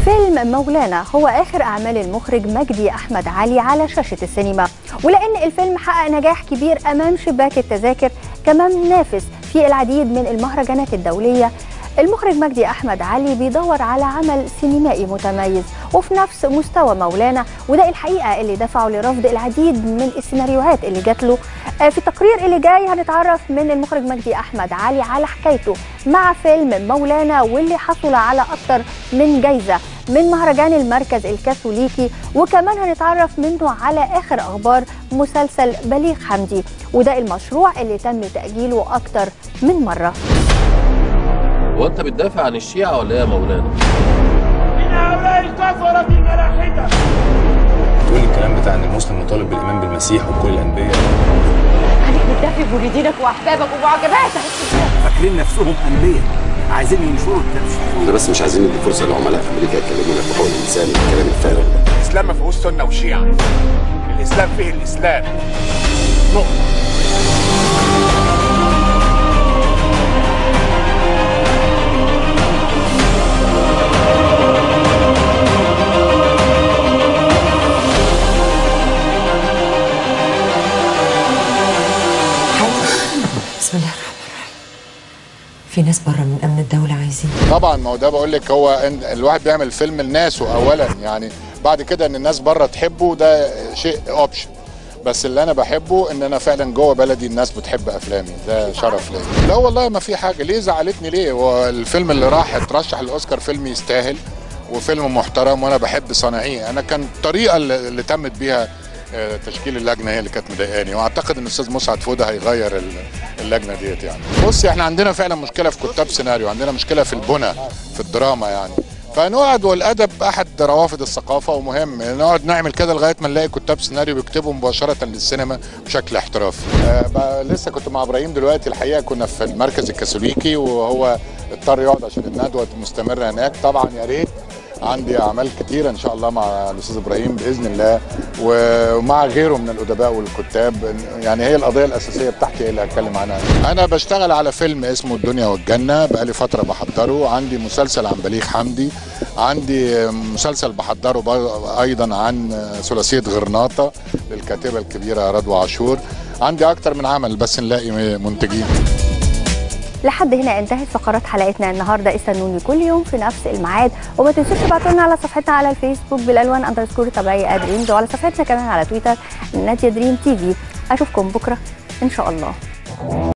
فيلم مولانا هو آخر أعمال المخرج مجدي أحمد علي على شاشة السينما ولأن الفيلم حقق نجاح كبير أمام شباك التذاكر كمان نافس في العديد من المهرجانات الدولية المخرج مجدي أحمد علي بيدور على عمل سينمائي متميز وفي نفس مستوى مولانا وده الحقيقة اللي دفعه لرفض العديد من السيناريوهات اللي جات له آه، في التقرير اللي جاي هنتعرف من المخرج مجدي أحمد علي على حكايته مع فيلم مولانا واللي حصل على أكتر من جايزة من مهرجان المركز الكاثوليكي وكمان هنتعرف منه على آخر أخبار مسلسل بليغ حمدي وده المشروع اللي تم تأجيله أكتر من مرة هو انت بتدافع عن الشيعة ولا ايه يا مولانا؟ من هؤلاء الكفرة الملاحدة تقول الكلام بتاع ان المسلم مطالب بالايمان بالمسيح وكل الانبياء عليك بتدافع بوليدينك واحبابك ومعجباتك فاكرين نفسهم انبياء عايزين ينشروا التنشير احنا بس مش عايزين ندي فرصه للعملاء في امريكا يتكلمونا في حقوق الانسان والكلام الفارغ ده الإسلام ما فيهوش سنة وشيعة الإسلام فيه الإسلام نقطة بسم الله الرحمن الرحيم في ناس بره من امن الدوله عايزين طبعا ما هو ده بقول لك هو إن الواحد بيعمل فيلم لناسه اولا يعني بعد كده ان الناس بره تحبه ده شيء اوبشن بس اللي انا بحبه ان انا فعلا جوه بلدي الناس بتحب افلامي ده شرف ليا لا والله ما في حاجه ليه زعلتني ليه هو الفيلم اللي راح اترشح للاوسكار فيلم يستاهل وفيلم محترم وانا بحب صانعيه انا كان الطريقه اللي اللي تمت بيها آه، تشكيل اللجنه هي اللي كانت مضايقاني واعتقد ان الاستاذ مسعد فوده هيغير ال- اللجنه ديت يعني بص احنا عندنا فعلا مشكله في كتاب سيناريو عندنا مشكله في البنى في الدراما يعني فنقعد والادب احد روافد الثقافه ومهم نقعد نعمل كده لغايه ما نلاقي كتاب سيناريو بيكتبوا مباشره للسينما بشكل احترافي آه بقى لسه كنت مع ابراهيم دلوقتي الحقيقه كنا في المركز الكاثوليكي وهو اضطر يقعد عشان الندوه مستمره هناك طبعا يا ريت عندي اعمال كتيره ان شاء الله مع الاستاذ ابراهيم باذن الله ومع غيره من الادباء والكتاب يعني هي القضيه الاساسيه بتاعتي هي اللي هتكلم عنها انا بشتغل على فيلم اسمه الدنيا والجنه بقالي فتره بحضره عندي مسلسل عن بليغ حمدي عندي مسلسل بحضره بر- ايضا عن ثلاثيه غرناطه للكاتبه الكبيره رضوى عاشور عندي اكتر من عمل بس نلاقي منتجين لحد هنا انتهت فقرات حلقتنا النهارده استنوني كل يوم في نفس الميعاد وما تنسوش تبعتوا لنا على صفحتنا على الفيسبوك بالالوان اندرسكور طبيعي دريمز وعلى صفحتنا كمان على تويتر ناديه دريم تي في اشوفكم بكره ان شاء الله